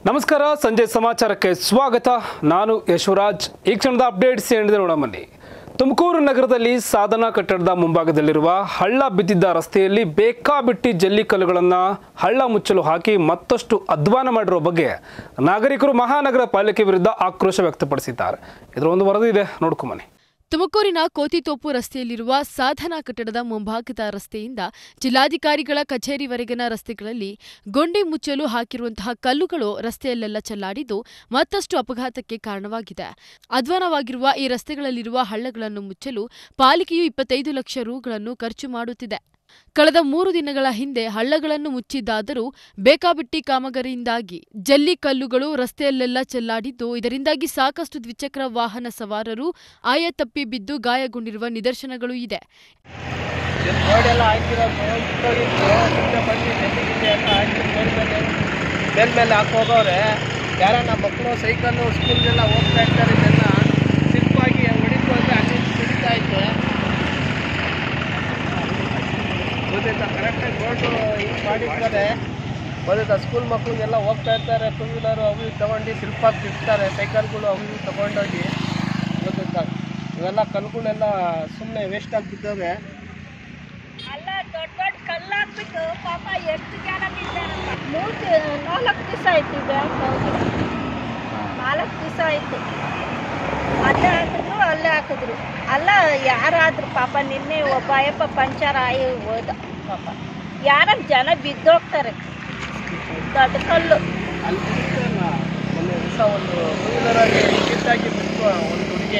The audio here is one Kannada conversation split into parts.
ನಮಸ್ಕಾರ ಸಂಜೆ ಸಮಾಚಾರಕ್ಕೆ ಸ್ವಾಗತ ನಾನು ಯಶವರಾಜ್ ಈ ಕ್ಷಣದ ಅಪ್ಡೇಟ್ಸ್ ಏನಿದೆ ನೋಡಮ್ಮಲ್ಲಿ ತುಮಕೂರು ನಗರದಲ್ಲಿ ಸಾಧನಾ ಕಟ್ಟಡದ ಮುಂಭಾಗದಲ್ಲಿರುವ ಹಳ್ಳ ಬಿದ್ದಿದ್ದ ರಸ್ತೆಯಲ್ಲಿ ಬೇಕಾಬಿಟ್ಟಿ ಜಲ್ಲಿಕಲ್ಲುಗಳನ್ನು ಹಳ್ಳ ಮುಚ್ಚಲು ಹಾಕಿ ಮತ್ತಷ್ಟು ಅಧ್ವಾನ ಮಾಡಿರುವ ಬಗ್ಗೆ ನಾಗರಿಕರು ಮಹಾನಗರ ಪಾಲಿಕೆ ವಿರುದ್ಧ ಆಕ್ರೋಶ ವ್ಯಕ್ತಪಡಿಸಿದ್ದಾರೆ ಇದರ ಒಂದು ವರದಿ ಇದೆ ನೋಡ್ಕೊಂಬನ್ನಿ ತುಮಕೂರಿನ ಕೋತಿತೋಪು ರಸ್ತೆಯಲ್ಲಿರುವ ಸಾಧನಾ ಕಟ್ಟಡದ ಮುಂಭಾಗದ ರಸ್ತೆಯಿಂದ ಜಿಲ್ಲಾಧಿಕಾರಿಗಳ ಕಚೇರಿವರೆಗಿನ ರಸ್ತೆಗಳಲ್ಲಿ ಗೊಂಡೆ ಮುಚ್ಚಲು ಹಾಕಿರುವಂತಹ ಕಲ್ಲುಗಳು ರಸ್ತೆಯಲ್ಲೆಲ್ಲ ಚೆಲ್ಲಾಡಿದ್ದು ಮತ್ತಷ್ಟು ಅಪಘಾತಕ್ಕೆ ಕಾರಣವಾಗಿದೆ ಅಧ್ವಾನವಾಗಿರುವ ಈ ರಸ್ತೆಗಳಲ್ಲಿರುವ ಹಳ್ಳಗಳನ್ನು ಮುಚ್ಚಲು ಪಾಲಿಕೆಯು ಇಪ್ಪತ್ತೈದು ಲಕ್ಷ ರುಗಳನ್ನು ಖರ್ಚು ಮಾಡುತ್ತಿದೆ ಕಳೆದ ಮೂರು ದಿನಗಳ ಹಿಂದೆ ಹಳ್ಳಗಳನ್ನು ಮುಚ್ಚಿದ್ದಾದರೂ ಬೇಕಾಬಿಟ್ಟಿ ಕಾಮಗಾರಿಯಿಂದಾಗಿ ಜಲ್ಲಿ ಕಲ್ಲುಗಳು ರಸ್ತೆಯಲ್ಲೆಲ್ಲ ಚೆಲ್ಲಾಡಿದ್ದು ಇದರಿಂದಾಗಿ ಸಾಕಷ್ಟು ದ್ವಿಚಕ್ರ ವಾಹನ ಸವಾರರು ಆಯ ತಪ್ಪಿ ಬಿದ್ದು ಗಾಯಗೊಂಡಿರುವ ನಿದರ್ಶನಗಳು ಇದೆ ರೋಡ್ ಎಲ್ಲ ಹಾಕಿರೋದು ಕಿತ್ತೋಗಿತ್ತು ಸುಮ್ಮನೆ ಬಂದು ನೆಲ್ಲಿ ಗಿಲ್ಲಿ ಎಲ್ಲ ಹಾಕಿ ಮೇಲ್ಮೇಲೆ ಮೇಲ್ಮೇಲೆ ಹಾಕಿ ಹೋಗೋರೆ ಯಾರನ್ನ ಮಕ್ಕಳು ಸೈಕಲ್ಲು ಸ್ಕೂಲ್ಗೆಲ್ಲ ಹೋಗ್ತಾ ಇರ್ತಾರೆ ಇದೆಲ್ಲ ಸಿಲ್ಪಾಗಿ ಹೊಡಿತು ಅಂದರೆ ಅಲ್ಲಿ ಸಿಡಿತಾ ಐತೆ ಗೊತ್ತಾಯ್ತಾ ಕರೆಕ್ಟಾಗಿ ರೋಡು ಹಿಂಗೆ ಮಾಡಿರ್ತಾರೆ ಗೊತ್ತಾಯ್ತಾ ಸ್ಕೂಲ್ ಮಕ್ಳಿಗೆಲ್ಲ ಹೋಗ್ತಾ ಇರ್ತಾರೆ ಟೂ ವೀಲರು ಅವು ಇವು ತಗೊಂಡು ಸಿಲ್ಪಾಗಿ ಬಿಡ್ತಾರೆ ಸೈಕಲ್ಗಳು ಅವು ಇವು ತಗೊಂಡೋಗಿ ಗೊತ್ತಾಯ್ತಾ ಇವೆಲ್ಲ ಕಲ್ಗಳೆಲ್ಲ ಸುಮ್ಮನೆ ವೇಸ್ಟ್ ಆಗಿ ಬಿದ್ದವೆ ಅಲ್ಲ ದೊಡ್ಡ ದೊಡ್ಡ ಕಲ್ಲಾಕ್ಬಿಟ್ಟು ಪಾಪ ಎಷ್ಟು ಜನ ಬಿದ್ದಾರಪ್ಪ ಮೂರು ದಿ- ನಾಲ್ಕು ದಿವಸ ಆಯ್ತು ಈ ಬ್ಯಾಂಕ್ ಹೋಗಿ ನಾಲ್ಕು ದಿವಸ ಆಯ್ತು ಅಲ್ಲೇ ಹಾಕಿದ್ರು ಅಲ್ಲೇ ಹಾಕಿದ್ರು ಅಲ್ಲ ಯಾರಾದ್ರು ಪಾಪ ನಿನ್ನೆ ಒಬ್ಬ ಅಯ್ಯಪ್ಪ ಪಂಚರ್ ಆಗಿ ಹೋದ ಪಾಪ ಯಾರ ಜನ ಬಿದ್ದೋಗ್ತಾರೆ ದೊಡ್ಡ ಕಲ್ಲು ಅಲ್ಲಿ ಬಿಡ್ತಲ್ಲ ಮೊನ್ನೆ ದಿವಸ ಒಂದು ಟೂ ವೀಲರಲ್ಲಿ ಕಿತ್ತಾಗಿ ಬಿಟ್ಟು ಒಂದು ಹುಡುಗಿ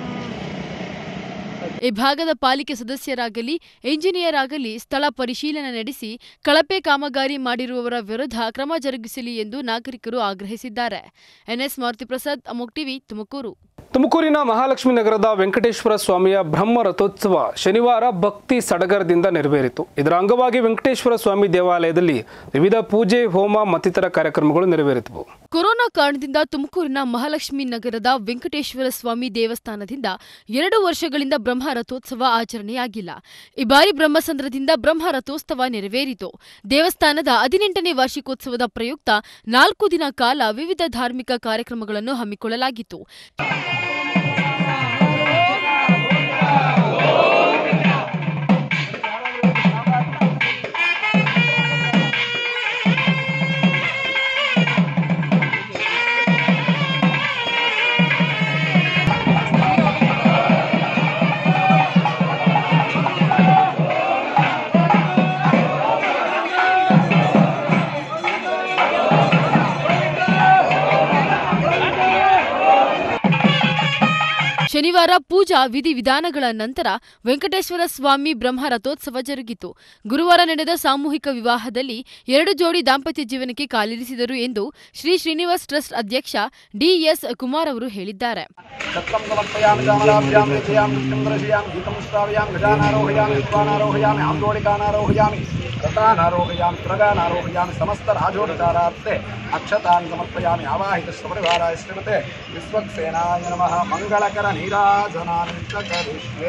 ಈ ಭಾಗದ ಪಾಲಿಕೆ ಸದಸ್ಯರಾಗಲಿ ಇಂಜಿನಿಯರ್ ಆಗಲಿ ಸ್ಥಳ ಪರಿಶೀಲನೆ ನಡೆಸಿ ಕಳಪೆ ಕಾಮಗಾರಿ ಮಾಡಿರುವವರ ವಿರುದ್ಧ ಕ್ರಮ ಜರುಗಿಸಲಿ ಎಂದು ನಾಗರಿಕರು ಆಗ್ರಹಿಸಿದ್ದಾರೆ ಎನ್ಎಸ್ ಮಾರುತಿಪ್ರಸಾದ್ ಅಮೋಕ್ ಟಿವಿ ತುಮಕೂರು ತುಮಕೂರಿನ ಮಹಾಲಕ್ಷ್ಮಿ ನಗರದ ವೆಂಕಟೇಶ್ವರ ಸ್ವಾಮಿಯ ಬ್ರಹ್ಮ ರಥೋತ್ಸವ ಶನಿವಾರ ಭಕ್ತಿ ಸಡಗರದಿಂದ ನೆರವೇರಿತು ಇದರ ಅಂಗವಾಗಿ ವೆಂಕಟೇಶ್ವರ ಸ್ವಾಮಿ ದೇವಾಲಯದಲ್ಲಿ ವಿವಿಧ ಪೂಜೆ ಹೋಮ ಮತ್ತಿತರ ಕಾರ್ಯಕ್ರಮಗಳು ನೆರವೇರಿದವು ಕೊರೋನಾ ಕಾರಣದಿಂದ ತುಮಕೂರಿನ ಮಹಾಲಕ್ಷ್ಮಿ ನಗರದ ವೆಂಕಟೇಶ್ವರ ಸ್ವಾಮಿ ದೇವಸ್ಥಾನದಿಂದ ಎರಡು ವರ್ಷಗಳಿಂದ ಬ್ರಹ್ಮ ರಥೋತ್ಸವ ಆಚರಣೆಯಾಗಿಲ್ಲ ಈ ಬಾರಿ ಬ್ರಹ್ಮಸಂದ್ರದಿಂದ ಬ್ರಹ್ಮ ರಥೋತ್ಸವ ನೆರವೇರಿತು ದೇವಸ್ಥಾನದ ಹದಿನೆಂಟನೇ ವಾರ್ಷಿಕೋತ್ಸವದ ಪ್ರಯುಕ್ತ ನಾಲ್ಕು ದಿನ ಕಾಲ ವಿವಿಧ ಧಾರ್ಮಿಕ ಕಾರ್ಯಕ್ರಮಗಳನ್ನು ಹಮ್ಮಿಕೊಳ್ಳಲಾಗಿತ್ತು ಶನಿವಾರ ಪೂಜಾ ವಿಧಿವಿಧಾನಗಳ ನಂತರ ವೆಂಕಟೇಶ್ವರ ಸ್ವಾಮಿ ಬ್ರಹ್ಮ ರಥೋತ್ಸವ ಜರುಗಿತು ಗುರುವಾರ ನಡೆದ ಸಾಮೂಹಿಕ ವಿವಾಹದಲ್ಲಿ ಎರಡು ಜೋಡಿ ದಾಂಪತ್ಯ ಜೀವನಕ್ಕೆ ಕಾಲಿರಿಸಿದರು ಎಂದು ಶ್ರೀ ಶ್ರೀನಿವಾಸ್ ಟ್ರಸ್ಟ್ ಅಧ್ಯಕ್ಷ ಡಿಎಸ್ ಕುಮಾರ್ ಅವರು ಹೇಳಿದ್ದಾರೆ छत्रं समर्पयामि चामराभ्यां लेखयामि नित्यं दर्शयामि गीतं श्रावयामि गजानारोहयामि विद्वानारोहयामि आन्दोलिकानारोहयामि रतानारोहयामि प्रगानारोहयामि समस्तराजोपचारार्थे अक्षतान् समर्पयामि आवाहितस्वपरिवाराय श्रीमते विश्वक्सेनाय नमः मङ्गलकरनीराजनानि च करिष्ये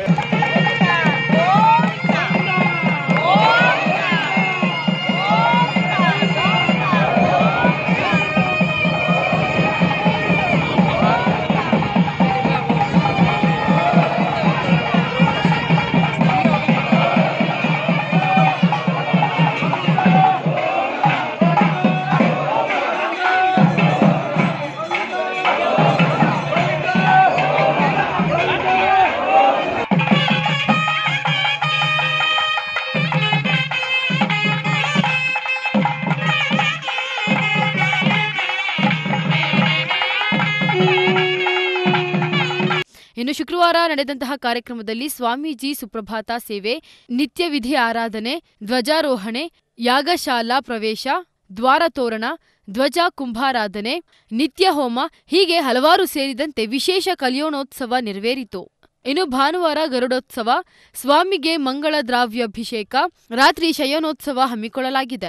ಇನ್ನು ಶುಕ್ರವಾರ ನಡೆದಂತಹ ಕಾರ್ಯಕ್ರಮದಲ್ಲಿ ಸ್ವಾಮೀಜಿ ಸುಪ್ರಭಾತ ಸೇವೆ ನಿತ್ಯ ವಿಧಿ ಆರಾಧನೆ ಧ್ವಜಾರೋಹಣೆ ಯಾಗಶಾಲಾ ಪ್ರವೇಶ ದ್ವಾರ ತೋರಣ ಧ್ವಜ ಕುಂಭಾರಾಧನೆ ನಿತ್ಯ ಹೋಮ ಹೀಗೆ ಹಲವಾರು ಸೇರಿದಂತೆ ವಿಶೇಷ ಕಲ್ಯಾಣೋತ್ಸವ ನೆರವೇರಿತು ಇನ್ನು ಭಾನುವಾರ ಗರುಡೋತ್ಸವ ಸ್ವಾಮಿಗೆ ಮಂಗಳ ದ್ರಾವ್ಯಾಭಿಷೇಕ ರಾತ್ರಿ ಶಯನೋತ್ಸವ ಹಮ್ಮಿಕೊಳ್ಳಲಾಗಿದೆ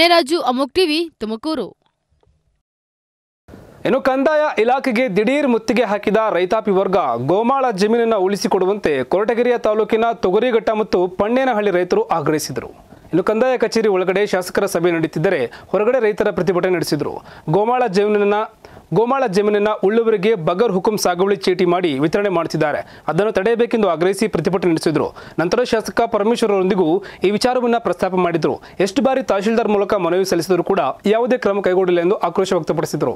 ಪುಣ್ಯರಾಜು ಅಮೋಕ್ ಟಿವಿ ತುಮಕೂರು ಇನ್ನು ಕಂದಾಯ ಇಲಾಖೆಗೆ ದಿಢೀರ್ ಮುತ್ತಿಗೆ ಹಾಕಿದ ರೈತಾಪಿ ವರ್ಗ ಗೋಮಾಳ ಜಮೀನನ್ನು ಉಳಿಸಿಕೊಡುವಂತೆ ಕೊರಟಗೆರೆಯ ತಾಲೂಕಿನ ತೊಗರಿಘಟ್ಟ ಮತ್ತು ಪಣ್ಣೇನಹಳ್ಳಿ ರೈತರು ಆಗ್ರಹಿಸಿದರು ಇನ್ನು ಕಂದಾಯ ಕಚೇರಿ ಒಳಗಡೆ ಶಾಸಕರ ಸಭೆ ನಡೀತಿದ್ದರೆ ಹೊರಗಡೆ ರೈತರ ಪ್ರತಿಭಟನೆ ನಡೆಸಿದರು ಗೋಮಾಳ ಜಮೀನನ್ನ ಗೋಮಾಳ ಜಮೀನನ್ನ ಉಳ್ಳುವರಿಗೆ ಬಗರ್ ಹುಕುಂ ಸಾಗುವಳಿ ಚೀಟಿ ಮಾಡಿ ವಿತರಣೆ ಮಾಡುತ್ತಿದ್ದಾರೆ ಅದನ್ನು ತಡೆಯಬೇಕೆಂದು ಆಗ್ರಹಿಸಿ ಪ್ರತಿಭಟನೆ ನಡೆಸಿದರು ನಂತರ ಶಾಸಕ ಪರಮೇಶ್ವರ್ ಅವರೊಂದಿಗೂ ಈ ವಿಚಾರವನ್ನು ಪ್ರಸ್ತಾಪ ಮಾಡಿದರು ಎಷ್ಟು ಬಾರಿ ತಹಶೀಲ್ದಾರ್ ಮೂಲಕ ಮನವಿ ಸಲ್ಲಿಸಿದರೂ ಕೂಡ ಯಾವುದೇ ಕ್ರಮ ಕೈಗೊಂಡಿಲ್ಲ ಎಂದು ಆಕ್ರೋಶ ವ್ಯಕ್ತಪಡಿಸಿದರು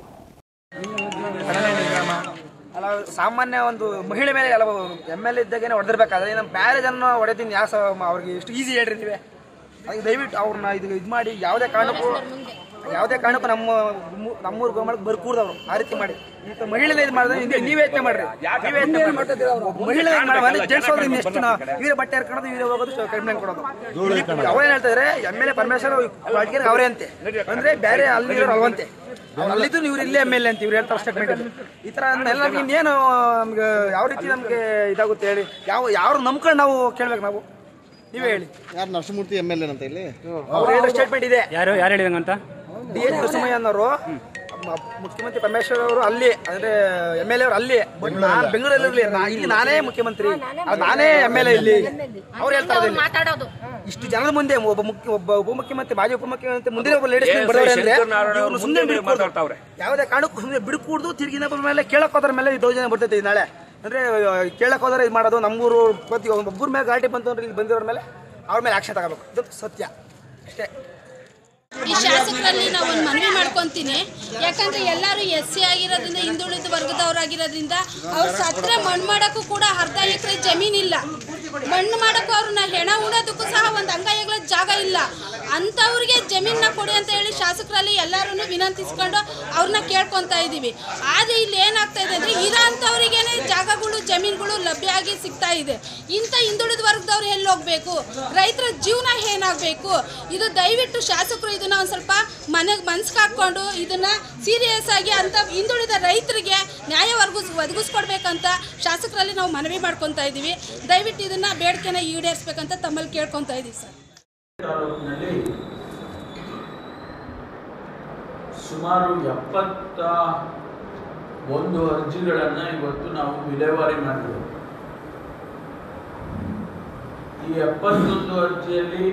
ಅಲ್ಲ ಸಾಮಾನ್ಯ ಒಂದು ಮಹಿಳೆ ಮೇಲೆ ಎಲ್ಲ ಎಮ್ ಎಲ್ ಇದ್ದಾಗೇನೆ ಹೊಡೆದಿರ್ಬೇಕಾದ್ರೆ ನಮ್ಮ ಬೇರೆ ಜನ ಹೊಡೆದಿನ ಯಾವ ಸ ಅವ್ರಿಗೆ ಎಷ್ಟು ಈಸಿ ಹೇಳ್ರಿ ನೀವೇ ಅದಕ್ಕೆ ದಯವಿಟ್ಟು ಅವ್ರನ್ನ ಇದು ಇದು ಮಾಡಿ ಯಾವುದೇ ಕಾರಣಕ್ಕೂ ಯಾವುದೇ ಕಾರಣಕ್ಕೂ ನಮ್ಮ ಮು- ನಮ್ಮೂರು ಗೋಮಾಳಕ್ಕೆ ಬರ್ಕೂಡ್ದವ್ರು ಆ ರೀತಿ ಮಾಡಿ ಇಂಥ ಮಹಿಳೆ ಇದು ಮಾಡಿದ್ರೆ ಹಿಂದೆ ನೀವೇ ಯತ್ನೆ ಮಾಡ್ರಿ ನೀವೇ ಯತ್ನೆ ಮಾಡಿ ಮಹಿಳೆ ಜೆಂಟ್ಸ್ ಹೋದ್ರೆ ಇನ್ನು ಎಷ್ಟು ನಾ- ಇವರೇ ಬಟ್ಟೆ ಹರ್ಕೊಳೋದು ಇವರೇ ಹೋಗೋದು ಕಂಪ್ಲೇಂಟ್ ಕೊಡೋದು ಅವ್ರೇನ್ ಹೇಳ್ತಾ ಇದಾರೆ ಎಮ್ ಎಲ್ ಎ ಪರಮೇಶ್ವರ್ ಅಡ್ಗೆರೆ ಅವರೇ ಅಂತೆ ಅಂದ್ರೆ ಬೇರೆ ಅಲ್ಲಿರೋರು ಅಲ್ವಂತೆ ಅವ್ರು ಅಲ್ಲಿದ್ದು ಇವ್ರು ಇಲ್ಲೇ ಎಮ್ ಎಲ್ ಎ ಅಂತ ಇವ್ರು ಹೇಳ್ತಾರೆ ಸ್ಟೇಟ್ಮೆಂಟ್ ಈ ತರ ಎಲ್ಲ ನಮ್ಗೆ ಇನ್ನೇನು ನಮ್ಗೆ ಯಾವ ರೀತಿ ನಮ್ಗೆ ಇದಾಗುತ್ತೆ ಹೇಳಿ ಯಾವ ಯಾರು ನಂಬ್ಕೊಂಡು ನಾವು ಕೇಳ್ಬೇಕು ನಾವು ನೀವೇ ಹೇಳಿ ಯಾರು ನರಸಿಂಹಮೂರ್ತಿ ಎಮ್ ಎಲ್ ಎನ್ ಅಂತ ಇಲ್ಲಿ ಅವ್ರು ಹೇಳೋ ಸ್ಟೇಟ್ಮೆಂಟ್ ಇದೆ ಯಾರು ಯಾರು ಹೇಳಿದಂಗಂತ ಡಿ ಎಚ್ ನರಸಿಂಹಯ್ಯ ಅನ್ನೋರು ಮ- ಮುಖ್ಯಮಂತ್ರಿ ಪರಮೇಶ್ವರ್ ಅವರು ಅಲ್ಲಿ ಅಂದ್ರೆ ಎಮ್ ಎಲ್ ಎ ಅವರು ಅಲ್ಲಿ ಬಟ್ ನಾನು ಬೆಂಗಳೂರಲ್ಲಿ ಇರ್ಲಿ ನಾ- ಇಲ್ಲಿ ನಾನೇ ಮುಖ್ಯಮಂತ್ರಿ ಅದು ನಾನೇ ಎಮ್ ಎಲ್ ಎ ಇಲ್ಲಿ ಅವ್ರು ಹೇಳ್ತಾ ಇದ್ದಾರೆ ಮಾತಾಡೋದು ಇಷ್ಟು ಜನದ ಮುಂದೆ ಒಬ್ಬ ಮುಖ್ಯ ಒಬ್ಬ ಉಪಮುಖ್ಯಮಂತ್ರಿ ಮಾಜಿ ಉಪಮುಖ್ಯಮಂತ್ರಿ ಮುಂದಿನ ಒಬ್ಬ ಲೇಡೀಸ್ ಬರೋರೆ ಅಂದ್ರೆ ಇವ್ರನ್ನ ಸುಮ್ಮನೆ ಬಿಡ್ಕೊಡ್ತಾರೆ ಯಾವುದೇ ಕಾರಣಕ್ಕೂ ಸುಮ್ಮನೆ ಬಿಡ್ಕೂಡ್ದು ತಿರುಗಿ ಇನ್ನೊಬ್ಬರ ಮೇಲೆ ಕೇಳಕ್ ಹೋದ್ರ ಮೇಲೆ ಈ ದೌರ್ಜನ್ಯ ಬರ್ತೈತೆ ಈ ನಾಳೆ ಅಂದ್ರೆ ಆ, ಕೇಳಕ್ ಹೋದ್ರೆ ಇದು ಮಾಡೋದು ನಮ್ಮೂರು ಪ್ರತಿ ಒಬ್ಬರ ಮೇಲೆ ಗಾಡಿ ಬಂತು ಅಂದ್ರೆ ಇಲ್ಲಿ ಬಂದಿರೋರ ಮೇಲೆ ಅವ್ರ ಮೇಲೆ ಆಕ್ಷನ್ ತಗೋಬೇಕು ಇದು ಸತ್ಯ ಅಷ್ಟೇ ಈ ಶಾಸಕರಲ್ಲಿ ನಾವು ಒಂದು ಮನವಿ ಮಾಡ್ಕೊತೀನಿ ಯಾಕಂದ್ರೆ ಎಲ್ಲರೂ ಎಸ್ ಸಿ ಆಗಿರೋದ್ರಿಂದ ಹಿಂದುಳಿದ ವರ್ಗದವರಾಗಿರೋದ್ರಿಂದ ಅವ್ರು ಸತ್ರ ಮಣ್ಣು ಮಾಡೋಕ್ಕೂ ಕೂಡ ಅರ್ಧ ಎಕರೆ ಜಮೀನಿಲ್ಲ ಮಣ್ಣು ಮಾಡೋಕ್ಕೂ ಅವ್ರನ್ನ ಹೆಣ ಉಣೋದಕ್ಕೂ ಸಹ ಒಂದು ಅಂಗೈಗಳ ಜಾಗ ಇಲ್ಲ ಅಂಥವ್ರಿಗೆ ಜಮೀನನ್ನ ಕೊಡಿ ಅಂತ ಹೇಳಿ ಶಾಸಕರಲ್ಲಿ ಎಲ್ಲರೂ ವಿನಂತಿಸ್ಕೊಂಡು ಅವ್ರನ್ನ ಕೇಳ್ಕೊತಾ ಇದ್ದೀವಿ ಆದರೆ ಇಲ್ಲಿ ಏನಾಗ್ತಾ ಇದೆ ಅಂದರೆ ಇರೋ ಅಂಥವ್ರಿಗೇನೆ ಜಾಗಗಳು ಜಮೀನುಗಳು ಲಭ್ಯ ಆಗಿ ಸಿಗ್ತಾ ಇದೆ ಇಂಥ ಹಿಂದುಳಿದ ವರ್ಗದವ್ರು ಎಲ್ಲಿ ಹೋಗ್ಬೇಕು ರೈತರ ಜೀವನ ಏನಾಗಬೇಕು ಇದು ದಯವಿಟ್ಟು ಶಾಸಕರು ಇದನ್ನ ಒಂದು ಸ್ವಲ್ಪ ಮನೆಗೆ ಮನ್ಸಿಗೆ ಹಾಕ್ಕೊಂಡು ಇದನ್ನ ಸೀರಿಯಸ್ ಆಗಿ ಅಂತ ಹಿಂದುಳಿದ ರೈತರಿಗೆ ನ್ಯಾಯ ಒದಗಿಸ್ ಒದಗಿಸ್ಕೊಡ್ಬೇಕಂತ ಶಾಸಕರಲ್ಲಿ ನಾವು ಮನವಿ ಮಾಡ್ಕೊತಾ ಇದ್ದೀವಿ ದಯವಿಟ್ಟು ಇದನ್ನ ಬೇಡಿಕೆನ ಈಡೇರಿಸ್ಬೇಕಂತ ತಮ್ಮಲ್ಲಿ ಕೇಳ್ಕೊತಾ ಇದ್ದೀವಿ ಸರ್ ತಾಲೂಕಿನಲ್ಲಿ ಸುಮಾರು ಎಪ್ಪತ್ತ ಒಂದು ಅರ್ಜಿಗಳನ್ನು ಇವತ್ತು ನಾವು ವಿಲೇವಾರಿ ಮಾಡಿದ್ದೇವೆ ಈ ಎಪ್ಪತ್ತೊಂದು ಅರ್ಜಿಯಲ್ಲಿ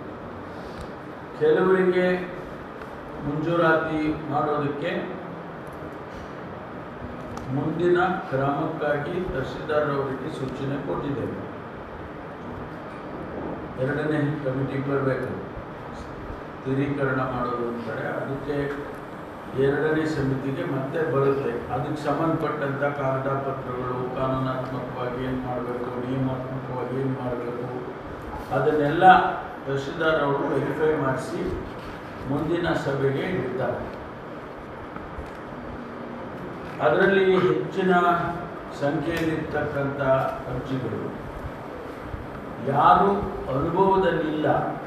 ಕೆಲವರಿಗೆ ಮಂಜೂರಾತಿ ಮಾಡೋದಕ್ಕೆ ಮುಂದಿನ ಕ್ರಮಕ್ಕಾಗಿ ತಹಸೀಲ್ದಾರ್ ಅವರಿಗೆ ಸೂಚನೆ ಕೊಟ್ಟಿದ್ದೇವೆ ಎರಡನೇ ಕಮಿಟಿಗೆ ಬರಬೇಕು ಸ್ಥಿರೀಕರಣ ಮಾಡೋದು ಅಂತಾರೆ ಅದಕ್ಕೆ ಎರಡನೇ ಸಮಿತಿಗೆ ಮತ್ತೆ ಬರುತ್ತೆ ಅದಕ್ಕೆ ಸಂಬಂಧಪಟ್ಟಂಥ ಕಾಗದ ಪತ್ರಗಳು ಕಾನೂನಾತ್ಮಕವಾಗಿ ಏನು ಮಾಡಬೇಕು ನಿಯಮಾತ್ಮಕವಾಗಿ ಏನು ಮಾಡಬೇಕು ಅದನ್ನೆಲ್ಲ ತಹಸೀಲ್ದಾರ್ ಅವರು ವೆರಿಫೈ ಮಾಡಿಸಿ ಮುಂದಿನ ಸಭೆಗೆ ಇಡ್ತಾರೆ ಅದರಲ್ಲಿ ಹೆಚ್ಚಿನ ಸಂಖ್ಯೆಯಲ್ಲಿರ್ತಕ್ಕಂಥ ಅರ್ಜಿಗಳು ಯಾರು ಅನುಭವದಲ್ಲಿಲ್ಲ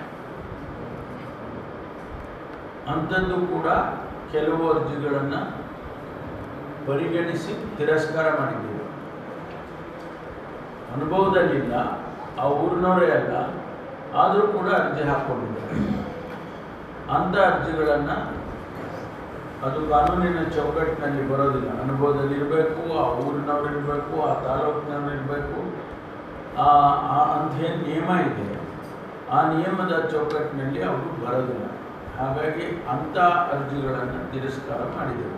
ಅಂಥದ್ದು ಕೂಡ ಕೆಲವು ಅರ್ಜಿಗಳನ್ನು ಪರಿಗಣಿಸಿ ತಿರಸ್ಕಾರ ಮಾಡಿದ್ದೇವೆ ಅನುಭವದಲ್ಲಿಲ್ಲ ಆ ಊರಿನವರೇ ಅಲ್ಲ ಆದರೂ ಕೂಡ ಅರ್ಜಿ ಹಾಕ್ಕೊಂಡಿದ್ದಾರೆ ಅಂಥ ಅರ್ಜಿಗಳನ್ನು ಅದು ಕಾನೂನಿನ ಚೌಕಟ್ಟಿನಲ್ಲಿ ಬರೋದಿಲ್ಲ ಅನುಭವದಲ್ಲಿ ಇರಬೇಕು ಆ ಊರಿನವ್ರು ಇರಬೇಕು ಆ ತಾಲೂಕಿನವ್ರು ಇರಬೇಕು ಆ ಆ- ಅಂಥೇನು ನಿಯಮ ಇದೆ ಆ ನಿಯಮದ ಚೌಕಟ್ಟಿನಲ್ಲಿ ಅವರು ಬರೋದಿಲ್ಲ ಹಾಗಾಗಿ ಅಂಥ ಅರ್ಜಿಗಳನ್ನು ತಿರಸ್ಕಾರ ಮಾಡಿದರು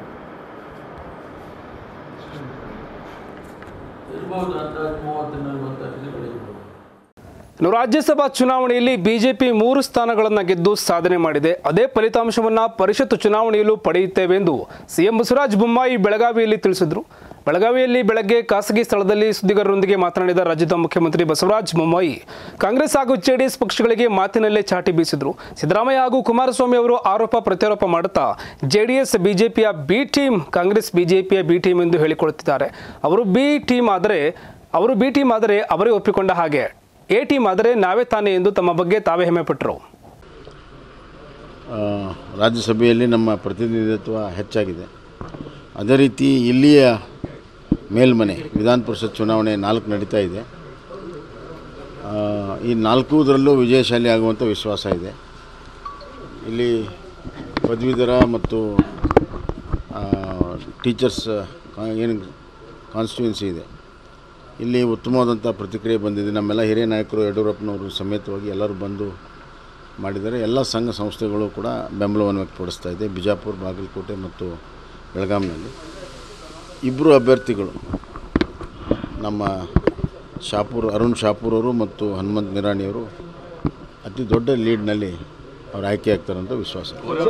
ಇರ್ಬೋದು ಅಂತ ಮೂವತ್ತು ನಲವತ್ತು ಅರ್ಜಿಗಳಿರ್ಬೋದು ಇನ್ನು ರಾಜ್ಯಸಭಾ ಚುನಾವಣೆಯಲ್ಲಿ ಬಿಜೆಪಿ ಮೂರು ಸ್ಥಾನಗಳನ್ನು ಗೆದ್ದು ಸಾಧನೆ ಮಾಡಿದೆ ಅದೇ ಫಲಿತಾಂಶವನ್ನು ಪರಿಷತ್ ಚುನಾವಣೆಯಲ್ಲೂ ಪಡೆಯುತ್ತೇವೆ ಎಂದು ಸಿಎಂ ಬಸವರಾಜ ಬೊಮ್ಮಾಯಿ ಬೆಳಗಾವಿಯಲ್ಲಿ ತಿಳಿಸಿದರು ಬೆಳಗಾವಿಯಲ್ಲಿ ಬೆಳಗ್ಗೆ ಖಾಸಗಿ ಸ್ಥಳದಲ್ಲಿ ಸುದ್ದಿಗಾರರೊಂದಿಗೆ ಮಾತನಾಡಿದ ರಾಜ್ಯದ ಮುಖ್ಯಮಂತ್ರಿ ಬಸವರಾಜ ಬೊಮ್ಮಾಯಿ ಕಾಂಗ್ರೆಸ್ ಹಾಗೂ ಜೆಡಿಎಸ್ ಪಕ್ಷಗಳಿಗೆ ಮಾತಿನಲ್ಲೇ ಚಾಟಿ ಬೀಸಿದರು ಸಿದ್ದರಾಮಯ್ಯ ಹಾಗೂ ಕುಮಾರಸ್ವಾಮಿ ಅವರು ಆರೋಪ ಪ್ರತ್ಯಾರೋಪ ಮಾಡುತ್ತಾ ಜೆಡಿಎಸ್ ಬಿಜೆಪಿಯ ಬಿ ಟೀಮ್ ಕಾಂಗ್ರೆಸ್ ಬಿಜೆಪಿಯ ಬಿ ಟೀಮ್ ಎಂದು ಹೇಳಿಕೊಳ್ಳುತ್ತಿದ್ದಾರೆ ಅವರು ಬಿ ಟೀಮ್ ಆದರೆ ಅವರು ಬಿ ಟೀಮ್ ಆದರೆ ಅವರೇ ಒಪ್ಪಿಕೊಂಡ ಹಾಗೆ ಎ ಟೀಮ್ ಆದರೆ ನಾವೇ ತಾನೇ ಎಂದು ತಮ್ಮ ಬಗ್ಗೆ ತಾವೇ ಹೆಮ್ಮೆಪಟ್ಟರು ಆ, ರಾಜ್ಯಸಭೆಯಲ್ಲಿ ನಮ್ಮ ಪ್ರತಿನಿಧಿತ್ವ ಹೆಚ್ಚಾಗಿದೆ ಅದೇ ರೀತಿ ಇಲ್ಲಿಯ ಮೇಲ್ಮನೆ ವಿಧಾನ ಪರಿಷತ್ ಚುನಾವಣೆ ನಾಲ್ಕು ನಡೀತಾ ಇದೆ ಆ, ಈ ನಾಲ್ಕೂದರಲ್ಲೂ ವಿಜಯಶಾಲಿ ಆಗುವಂಥ ವಿಶ್ವಾಸ ಇದೆ ಇಲ್ಲಿ ಪದವೀಧರ ಮತ್ತು ಟೀಚರ್ಸ್ ಏನು ಕಾನ್ಸ್ಟಿಟ್ಯೂನ್ಸಿ ಇದೆ ಇಲ್ಲಿ ಉತ್ತಮವಾದಂಥ ಪ್ರತಿಕ್ರಿಯೆ ಬಂದಿದೆ ನಮ್ಮೆಲ್ಲ ಹಿರಿಯ ನಾಯಕರು ಯಡಿಯೂರಪ್ಪನವರು ಸಮೇತವಾಗಿ ಎಲ್ಲರೂ ಬಂದು ಮಾಡಿದ್ದಾರೆ ಎಲ್ಲ ಸಂಘ ಸಂಸ್ಥೆಗಳು ಕೂಡ ಬೆಂಬಲವನ್ನು ವ್ಯಕ್ತಪಡಿಸ್ತಾ ಇದೆ ಬಿಜಾಪುರ ಬಾಗಲಕೋಟೆ ಮತ್ತು ಬೆಳಗಾಂನಲ್ಲಿ ಇಬ್ಬರು ಅಭ್ಯರ್ಥಿಗಳು ನಮ್ಮ ಶಾಪೂರ್ ಅರುಣ್ ಶಾಪೂರ್ ಅವರು ಮತ್ತು ಹನುಮಂತ್ ನಿರಾಣಿಯವರು ಅತಿ ದೊಡ್ಡ ಲೀಡ್ನಲ್ಲಿ ಅವ್ರು ಆಯ್ಕೆ ಆಗ್ತಾರಂತ ವಿಶ್ವಾಸ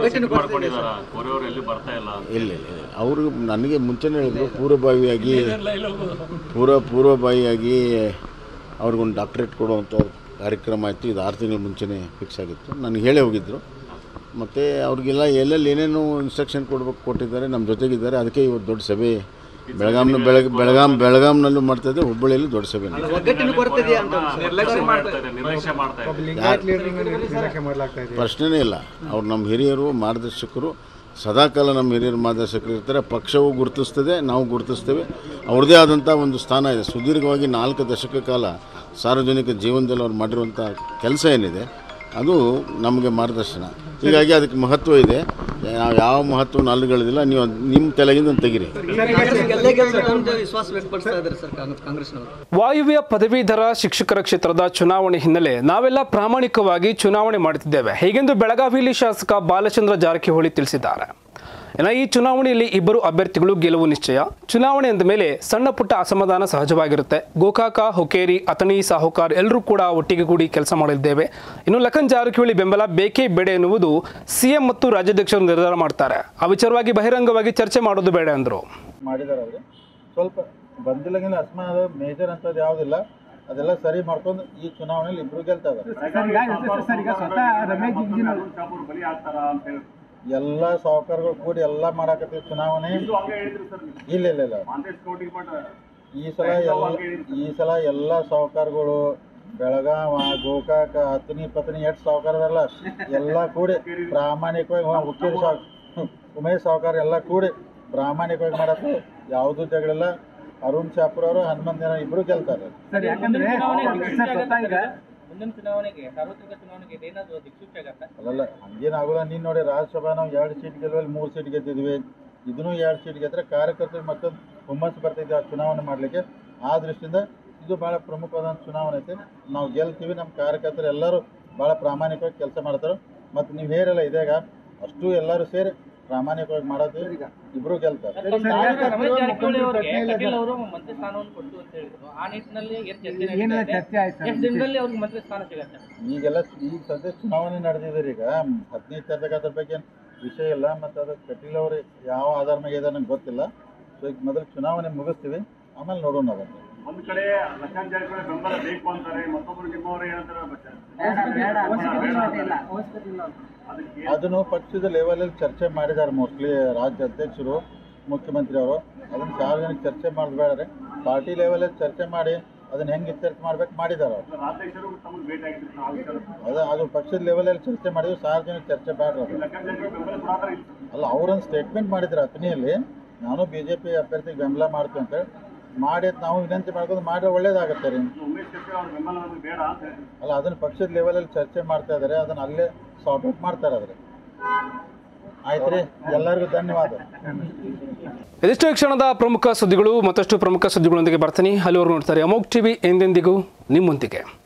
ಇಲ್ಲ ಇಲ್ಲ ಇಲ್ಲ. ಅವರು ನನಗೆ ಮುಂಚೆನೇ ಹೇಳಿದ್ರು ಪೂರ್ವಭಾವಿಯಾಗಿ ಪೂರ್ವ ಪೂರ್ವಭಾವಿಯಾಗಿ ಅವ್ರಿಗೊಂದು ಡಾಕ್ಟ್ರೇಟ್ ಕೊಡುವಂಥ ಕಾರ್ಯಕ್ರಮ ಆಯಿತು ಇದು ಆರು ತಿಂಗಳ ಮುಂಚೆನೇ ಫಿಕ್ಸ್ ಆಗಿತ್ತು ನನಗೆ ಹೇಳೇ ಹೋಗಿದ್ದರು ಮತ್ತು ಅವ್ರಿಗೆಲ್ಲ ಎಲ್ಲೆಲ್ಲಿ ಏನೇನು ಇನ್ಸ್ಟ್ರಕ್ಷನ್ ಕೊಡ್ಬೇಕು ಕೊಟ್ಟಿದ್ದಾರೆ ನಮ್ಮ ಜೊತೆಗಿದ್ದಾರೆ ಅದಕ್ಕೆ ಇವತ್ತು ದೊಡ್ಡ ಸಭೆ ಬೆಳಗಾಂನ ಬೆಳಗ್ಗೆ ಬೆಳಗಾಂ ಬೆಳಗಾಂನಲ್ಲೂ ಮಾಡ್ತಾಯಿದ್ದೆ ಹುಬ್ಬಳ್ಳಿಯಲ್ಲಿ ದೊಡ್ಡ ಸಭೆ ನಡೆದಿದೆ. ಪ್ರಶ್ನೆನೇ ಇಲ್ಲ ಅವ್ರು ನಮ್ಮ ಹಿರಿಯರು ಮಾರ್ಗದರ್ಶಕರು ಸದಾಕಾಲ ನಮ್ಮ ಹಿರಿಯರು ಮಾರ್ಗದರ್ಶಕರು ಇರ್ತಾರೆ ಪಕ್ಷವು ಗುರುತಿಸ್ತದೆ ನಾವು ಗುರುತಿಸ್ತೇವೆ ಅವ್ರದ್ದೇ ಆದಂಥ ಒಂದು ಸ್ಥಾನ ಇದೆ ಸುದೀರ್ಘವಾಗಿ ನಾಲ್ಕು ದಶಕ ಕಾಲ ಸಾರ್ವಜನಿಕ ಜೀವನದಲ್ಲಿ ಅವ್ರು ಮಾಡಿರುವಂಥ ಕೆಲಸ ಏನಿದೆ ಅದು ನಮಗೆ ಮಾರ್ಗದರ್ಶನ ಹೀಗಾಗಿ ಅದಕ್ಕೆ ಮಹತ್ವ ಇದೆ ನಾವು ಯಾವ ಮಹತ್ವವನ್ನು ಅಲ್ಲುಗಳಿದಿಲ್ಲ ನೀವು ಅದ್ ನಿಮ್ಮ ತಲೆಗಿಂದ ಅದನ್ನ ತೆಗೀರಿ ವಿಶ್ವಾಸ ವ್ಯಕ್ತಪಡಿಸ್ತಾ ಇದ್ದಾರೆ ಸರ್ ಕಾಂಗ್ರೆಸ್ನವರು ವಾಯುವ್ಯ ಪದವೀಧರ ಶಿಕ್ಷಕರ ಕ್ಷೇತ್ರದ ಚುನಾವಣೆ ಹಿನ್ನೆಲೆ ನಾವೆಲ್ಲ ಪ್ರಾಮಾಣಿಕವಾಗಿ ಚುನಾವಣೆ ಮಾಡುತ್ತಿದ್ದೇವೆ ಹೀಗೆಂದು ಬೆಳಗಾವಿಯಲ್ಲಿ ಶಾಸಕ ಬಾಲಚಂದ್ರ ಜಾರಕಿಹೊಳಿ ತಿಳಿಸಿದ್ದಾರೆ ಇನ್ನು ಈ ಚುನಾವಣೆಯಲ್ಲಿ ಇಬ್ಬರು ಅಭ್ಯರ್ಥಿಗಳು ಗೆಲುವು ನಿಶ್ಚಯ ಚುನಾವಣೆ ಅಂದ ಮೇಲೆ ಸಣ್ಣ ಪುಟ್ಟ ಅಸಮಾಧಾನ ಸಹಜವಾಗಿರುತ್ತೆ ಗೋಕಾಕ ಹುಕೇರಿ ಅತಣಿ ಸಾಹುಕಾರ್ ಎಲ್ಲರೂ ಕೂಡ ಒಟ್ಟಿಗೆ ಕೂಡಿ ಕೆಲಸ ಮಾಡಲಿದ್ದೇವೆ ಇನ್ನು ಲಖನ್ ಜಾರಕಿಹೊಳಿ ಬೆಂಬಲ ಬೇಕೇ ಬೇಡ ಎನ್ನುವುದು ಸಿಎಂ ಮತ್ತು ರಾಜ್ಯಾಧ್ಯಕ್ಷರು ನಿರ್ಧಾರ ಮಾಡ್ತಾರೆ ಆ ವಿಚಾರವಾಗಿ ಬಹಿರಂಗವಾಗಿ ಚರ್ಚೆ ಮಾಡೋದು ಬೇಡ ಎಂದರು ಮಾಡಿದ್ದಾರೆ ಅವರು ಸ್ವಲ್ಪ ಬಂದಿಲ್ಲಂಗಿಲ್ಲ ಅಸಮಾನ ಮೇಜರ್ ಅಂತದ್ದು ಯಾವುದಿಲ್ಲ ಅದೆಲ್ಲ ಸರಿ ಮಾಡ್ಕೊಂಡು ಈ ಚುನಾವಣೆಯಲ್ಲಿ ಇಬ್ರು ಗೆಲ್ತಾ ಎಲ್ಲ ಸಾಹುಕಾರಗಳು ಕೂಡಿ ಎಲ್ಲ ಮಾಡಾಕತ್ತೀವಿ ಚುನಾವಣೆ ಇಲ್ಲ ಇಲ್ಲ ಇಲ್ಲ ಈ ಸಲ ಎಲ್ಲ ಈ ಸಲ ಎಲ್ಲ ಸಾಹುಕಾರಗಳು ಬೆಳಗಾವ ಗೋಕಾಕ ಹತ್ತನಿ ಪತ್ನಿ ಎಷ್ಟು ಸಾಹುಕಾರದಲ್ಲ ಎಲ್ಲ ಕೂಡಿ ಪ್ರಾಮಾಣಿಕವಾಗಿ ಹುಕ್ಕೇರಿ ಸಾಹು ಉಮೇಶ್ ಸಾಹುಕಾರ ಎಲ್ಲ ಕೂಡಿ ಪ್ರಾಮಾಣಿಕವಾಗಿ ಮಾಡಕ್ಕೆ ಯಾವುದೂ ಜಗಳಿಲ್ಲ ಅರುಣ್ ಶಾಪುರ್ ಅವರು ಹನುಮಂತ ಜನ ಇಬ್ರು ಗೆಲ್ತಾರೆ ಮುಂದಿನ ಚುನಾವಣೆಗೆ ಸಾರ್ವತ್ರಿಕ ಚುನಾವಣೆಗೆ ಏನಾದರೂ ದಿಕ್ಸೂಚಿ ಆಗತ್ತಾ ಅಲ್ಲಲ್ಲ ಹಂಗೇನು ಆಗೋಲ್ಲ ನೀನು ನೋಡಿ ರಾಜ್ಯಸಭಾ ನಾವು ಎರಡು ಸೀಟ್ ಗೆಲ್ವಲ್ಲಿ ಮೂರು ಸೀಟ್ ಗೆದ್ದಿದ್ವಿ ಇದನ್ನು ಎರಡು ಸೀಟ್ ಗೆದ್ರೆ ಕಾರ್ಯಕರ್ತರಿಗೆ ಮತ್ತೊಂದು ಹುಮ್ಮಸ್ಸು ಬರ್ತೈತೆ ಆ ಚುನಾವಣೆ ಮಾಡಲಿಕ್ಕೆ ಆ ದೃಷ್ಟಿಯಿಂದ ಇದು ಭಾಳ ಪ್ರಮುಖವಾದ ಚುನಾವಣೆ ಐತೆ ನಾವು ಗೆಲ್ತೀವಿ ನಮ್ಮ ಕಾರ್ಯಕರ್ತರು ಎಲ್ಲರೂ ಭಾಳ ಪ್ರಾಮಾಣಿಕವಾಗಿ ಕೆಲಸ ಮಾಡ್ತಾರೆ ಮತ್ತು ನೀವು ಹೇರಲ್ಲ ಇದಾಗ ಅಷ್ಟು ಎಲ್ಲರೂ ಸೇರಿ ಪ್ರಾಮಾಣಿಕವಾಗಿ ಮಾಡೋದು ಇಬ್ರು ಗೆಲ್ತಾರೆ ರಮೇಶ್ ಜಾರಕಿಹೊಳಿ ಅವರಿಗೆ ಕಟೀಲ್ ಅವರು ಮಂತ್ರಿ ಸ್ಥಾನವನ್ನು ಕೊಟ್ಟು ಅಂತ ಹೇಳಿದ್ರು ಆ ನಿಟ್ಟಿನಲ್ಲಿ ಏನ್ ಚರ್ಚೆ ನಡೀತಾ ಇದೆ? ಎಷ್ಟು ದಿನದಲ್ಲಿ ಅವ್ರಿಗೆ ಮಂತ್ರಿ ಸ್ಥಾನ ಸಿಗತ್ತೆ ಈಗೆಲ್ಲ ಈಗ ಸದ್ಯ ಚುನಾವಣೆ ನಡೆದಿದ್ದಾರೆ ಈಗ ಹದಿನೈದು ತಾರೀಕು ಅದ್ರ ಬಗ್ಗೆ ಏನ್ ವಿಷಯ ಇಲ್ಲ ಮತ್ತು ಅದು ಕಟೀಲ್ ಅವರು ಯಾವ ಆಧಾರ ಮೇಲೆ ಇದೆ ನಂಗೆ ಗೊತ್ತಿಲ್ಲ ಸೊ ಈಗ ಮೊದಲು ಚುನಾವಣೆ ಮುಗಿಸ್ತೀವಿ ಆಮೇಲೆ ನೋಡೋಣ ಅದನ್ನು ಒಂದ್ ಕಡೆ ಲಕ್ಷಾಂತರ ಜಾರಕಿಹೊಳಿ ಬೆಂಬಲ ಬೇಕು ಅಂತಾರೆ ಮತ್ತೊಬ್ರು ನಿಮ್ಮವರು ಏನಂತಾರೆ ಅದಕ್ಕೆ ಅದನ್ನು ಪಕ್ಷದ ಲೆವೆಲಲ್ಲಿ ಚರ್ಚೆ ಮಾಡಿದ್ದಾರೆ ಮೋಸ್ಟ್ಲಿ ರಾಜ್ಯ ಅಧ್ಯಕ್ಷರು ಮುಖ್ಯಮಂತ್ರಿ ಅವರು ಅದನ್ನು ಸಾರ್ವಜನಿಕ ಚರ್ಚೆ ಮಾಡಿದ್ರೆ ಪಾರ್ಟಿ ಲೆವೆಲಲ್ಲಿ ಚರ್ಚೆ ಮಾಡಿ ಅದನ್ನ ಹೆಂಗೆ ಇತ್ಯರ್ಥ ಮಾಡ್ಬೇಕು ಮಾಡಿದ್ದಾರೆ ಅವರು ರಾಜ್ಯಾಧ್ಯಕ್ಷರು ತಮಗೆ ಭೇಟಿ ಆಗಿದ್ರು ನಾವು ವಿಚಾರ ಅದು ಅದು ಪಕ್ಷದ ಲೆವೆಲಲ್ಲಿ ಚರ್ಚೆ ಮಾಡಿದ್ರು ಸಾರ್ವಜನಿಕ ಚರ್ಚೆ ಬೇಡ್ರಿ ಅದು ಲಕ್ಷಾಂತರ ಜಾರಕಿಹೊಳಿ ಬೆಂಬಲ ಕೊಡಾತಾರೆ ಇಲ್ಲ ಅಲ್ಲ ಅವರೊಂದು ಸ್ಟೇಟ್ಮೆಂಟ್ ಮಾಡಿದ್ರು ಅತನಿಯಲ್ಲಿ ನಾನು ಬಿ ಜೆ ಪಿ ಅಭ್ಯರ್ಥಿಗೆ ಬೆಂಬಲ ಮಾಡ್ತೀವಿ ಅಂತೇಳಿ ಮಾಡಿ ಅದ್ ನಾವು ವಿನಂತಿ ಮಾಡ್ಕೊಂಡು ಮಾಡಿದ್ರೆ ಒಳ್ಳೇದಾಗತ್ತೆ ರೀ ಉಮೇಶ್ ಕತ್ತಿ ಅವ್ರ ಬೆಂಬಲ ನಮಗೆ ಬೇಡ ಅಂತ ಹೇಳಿ ಅಲ್ಲ ಅದನ್ನು ಪಕ್ಷದ ಲೆವೆಲಲ್ಲಿ ಚರ್ಚೆ ಮಾಡ್ತಾ ಇದ್ದಾರೆ ಅದನ್ನು ಅಲ್ಲೇ ಸಾರ್ಟ್ ಔಟ್ ಮಾಡ್ತಾರೆ ಅದ್ರೆ ಆಯ್ತು ರೀ ಎಲ್ಲರಿಗೂ ಧನ್ಯವಾದ ಇದಿಷ್ಟು ಈ ಕ್ಷಣದ ಪ್ರಮುಖ ಸುದ್ದಿಗಳು ಮತ್ತಷ್ಟು ಪ್ರಮುಖ ಸುದ್ದಿಗಳೊಂದಿಗೆ ಬರ್ತೀನಿ ಅಲ್ಲಿವರೆಗೂ ನೋಡ್ತಾರೆ ಅಮೋಕ್ ಟಿವಿ ಎಂದೆಂದಿಗೂ ನಿಮ್ಮೊಂದಿಗೆ